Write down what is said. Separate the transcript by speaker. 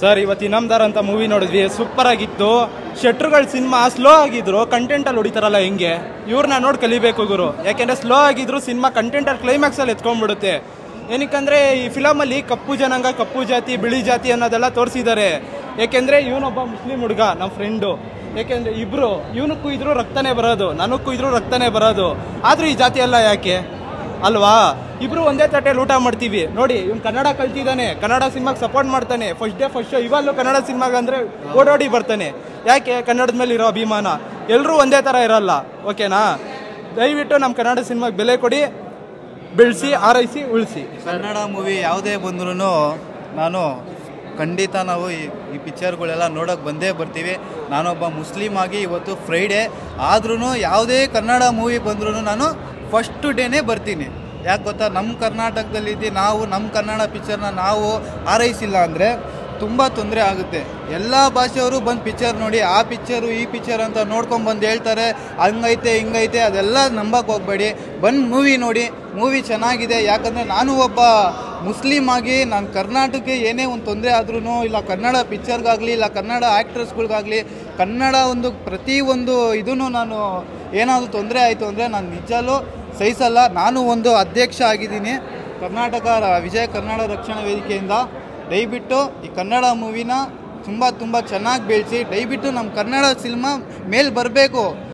Speaker 1: sir ಇವತ್ತು ಇನಾಮ್ದಾರ್ ಅಂತ movie ನೋಡಿದ್ವಿ ಸೂಪರ್ ಆಗಿತ್ತು ಶೆಟ್ರುಗಳ ಸಿನಿಮಾ ಸ್ಲೋ ಆಗಿದ್ರು ಕಂಟೆಂಟ್ ಅಲ್ಲಿ ಹೊಡಿತಾರಲ್ಲ ಹೆಂಗೆ ಇವ್ರನ್ನ ನೋಡಿ ಕಲಿಬೇಕು ಗುರು ಯಾಕೆಂದ್ರೆ ಸ್ಲೋ ಆಗಿದ್ರು ಸಿನಿಮಾ ಕಂಟೆಂಟ್ ಅಲ್ಲಿ ಕ್ಲೈಮ್ಯಾಕ್ಸ್ ಅಲ್ಲಿ ಎತ್ಕೊಂಡ್ಬಿಡುತ್ತೆ ಏನಕ್ಕಂದ್ರೆ ಈ ಫಿಲಮ್ ಅಲ್ಲಿ ಕಪ್ಪು ಜನಾಂಗ ಕಪ್ಪು ಜಾತಿ ಬಿಳಿ ಜಾತಿ ಅನ್ನೋದೆಲ್ಲ ತೋರಿಸಿದ್ದಾರೆ ಯಾಕೆಂದ್ರೆ ಇವನೊಬ್ಬ ಮುಸ್ಲಿಂ ಹುಡುಗ ನಮ್ಮ ಫ್ರೆಂಡು ಯಾಕೆಂದ್ರೆ ಇಬ್ರು ಇವನಕ್ಕೂ ಇದ್ರು ರಕ್ತನೇ ಬರೋದು ನನಕ್ಕೂ ಇದ್ರು ರಕ್ತನೇ ಬರೋದು ಆದ್ರೂ ಈ ಜಾತಿ ಎಲ್ಲ ಯಾಕೆ ಅಲ್ವಾ ಇಬ್ರು ಒಂದೇ ತಟ್ಟೆಯಲ್ಲಿ ಊಟ ಮಾಡ್ತೀವಿ ನೋಡಿ ಇವ್ನು ಕನ್ನಡ ಕಲ್ತಿದ್ದಾನೆ ಕನ್ನಡ ಸಿನಿಮಾಗೆ ಸಪೋರ್ಟ್ ಮಾಡ್ತಾನೆ ಫಸ್ಟ್ ಡೇ ಫಸ್ಟ್ ಶೋ ಇವಾಗಲೂ ಕನ್ನಡ ಸಿನಿಮಾಗೆ ಅಂದ್ರೆ ಓಡೋಡಿ ಬರ್ತಾನೆ ಯಾಕೆ ಕನ್ನಡದ ಮೇಲೆ ಇರೋ ಅಭಿಮಾನ ಎಲ್ಲರೂ ಒಂದೇ ಥರ ಇರಲ್ಲ ಓಕೆನಾ ದಯವಿಟ್ಟು ನಮ್ಮ ಕನ್ನಡ ಸಿನಿಮಾಗೆ ಬೆಲೆ ಕೊಡಿ ಬೆಳೆಸಿ ಆರೈಸಿ ಉಳಿಸಿ
Speaker 2: ಕನ್ನಡ ಮೂವಿ ಯಾವುದೇ ಬಂದ್ರೂ ನಾನು ಖಂಡಿತ ನಾವು ಈ ಈ ಪಿಕ್ಚರ್ಗಳೆಲ್ಲ ನೋಡೋಕೆ ಬಂದೇ ಬರ್ತೀವಿ ನಾನೊಬ್ಬ ಮುಸ್ಲಿಂ ಆಗಿ ಇವತ್ತು ಫ್ರೈಡೇ ಆದ್ರೂ ಯಾವುದೇ ಕನ್ನಡ ಮೂವಿ ಬಂದ್ರೂ ನಾನು ಫಸ್ಟ್ ಡೇನೇ ಬರ್ತೀನಿ ಯಾಕೆ ಗೊತ್ತಾ ನಮ್ಮ ಕರ್ನಾಟಕದಲ್ಲಿದ್ದು ನಾವು ನಮ್ಮ ಕನ್ನಡ ಪಿಕ್ಚರ್ನ ನಾವು ಆರೈಸಿಲ್ಲ ಅಂದರೆ ತುಂಬ ತೊಂದರೆ ಆಗುತ್ತೆ ಎಲ್ಲ ಭಾಷೆಯವರು ಬಂದು ಪಿಕ್ಚರ್ ನೋಡಿ ಆ ಪಿಕ್ಚರು ಈ ಪಿಕ್ಚರ್ ಅಂತ ನೋಡ್ಕೊಂಡು ಬಂದು ಹೇಳ್ತಾರೆ ಹಂಗೈತೆ ಹಿಂಗೈತೆ ಅದೆಲ್ಲ ನಂಬಕ್ಕೆ ಹೋಗಬೇಡಿ ಬಂದು ಮೂವಿ ನೋಡಿ ಮೂವಿ ಚೆನ್ನಾಗಿದೆ ಯಾಕಂದರೆ ನಾನು ಒಬ್ಬ ಮುಸ್ಲಿಂ ಆಗಿ ನಾನು ಕರ್ನಾಟಕಕ್ಕೆ ಏನೇ ಒಂದು ತೊಂದರೆ ಆದ್ರೂ ಇಲ್ಲ ಕನ್ನಡ ಪಿಕ್ಚರ್ಗಾಗಲಿ ಇಲ್ಲ ಕನ್ನಡ ಆ್ಯಕ್ಟ್ರಸ್ಗಳಿಗಾಗಲಿ ಕನ್ನಡ ಒಂದು ಪ್ರತಿ ಒಂದು ಇದೂ ನಾನು ಏನಾದರೂ ತೊಂದರೆ ಆಯಿತು ಅಂದರೆ ನಾನು ನಿಜಲ್ಲೂ ಸಹಿಸಲ್ಲ ನಾನು ಒಂದು ಅಧ್ಯಕ್ಷ ಆಗಿದ್ದೀನಿ ಕರ್ನಾಟಕ ರ- ವಿಜಯ ಕನ್ನಡ ರಕ್ಷಣಾ ವೇದಿಕೆಯಿಂದ ದಯವಿಟ್ಟು ಈ ಕನ್ನಡ ಮೂವಿನ ತುಂಬ ತುಂಬ ಚೆನ್ನಾಗಿ ಬೆಳೆಸಿ ದಯವಿಟ್ಟು ನಮ್ಮ ಕನ್ನಡ ಸಿನಿಮಾ ಮೇಲೆ ಬರಬೇಕು